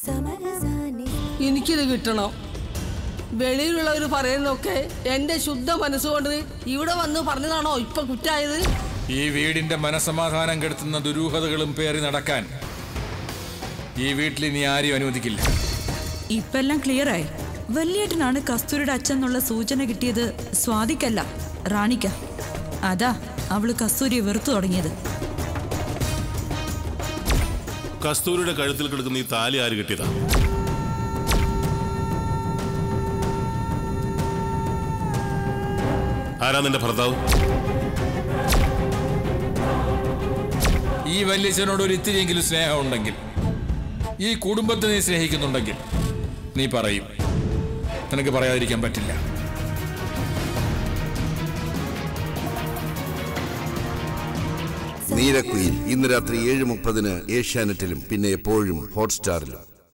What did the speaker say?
എനിക്കിത് കിട്ടണം വെളിയിലുള്ളവർ പറയുന്നതൊക്കെ എന്റെ ശുദ്ധ മനസ്സുകൊണ്ട് ഇവിടെ വന്ന് പറഞ്ഞതാണോ ഇപ്പൊ കുറ്റായത് ഈ വീടിന്റെ മനസമാധാനം കെടുത്തുന്ന ദുരൂഹതകളും പേറി നടക്കാൻ ഈ വീട്ടിൽ ഇനി ആരെയും അനുവദിക്കില്ല ഇപ്പെല്ലാം ക്ലിയറായി വല്യേട്ടനാണ് കസ്തൂരിയുടെ അച്ഛൻ എന്നുള്ള സൂചന കിട്ടിയത് സ്വാതിക്കല്ല റാണിക്ക അതാ അവള് കസ്തൂരിയെ വെറുത്തു തുടങ്ങിയത് കസ്തൂരിയുടെ കഴുത്തിൽ കിടക്കുന്ന ഈ താലി ആര് കിട്ടിയതാ ആരാ നിന്റെ ഭർത്താവ് ഈ വല്യച്ഛനോട് ഒരു ഇത്തിരിയെങ്കിലും സ്നേഹമുണ്ടെങ്കിൽ ഈ കുടുംബത്തെ നീ സ്നേഹിക്കുന്നുണ്ടെങ്കിൽ നീ പറയും നിനക്ക് പറയാതിരിക്കാൻ പറ്റില്ല നീരക്കുയിൽ ഇന്ന് രാത്രി ഏഴ് മുപ്പതിന് ഏഷ്യാനെറ്റിലും പിന്നെ എപ്പോഴും ഹോട്ട്സ്റ്റാറിലും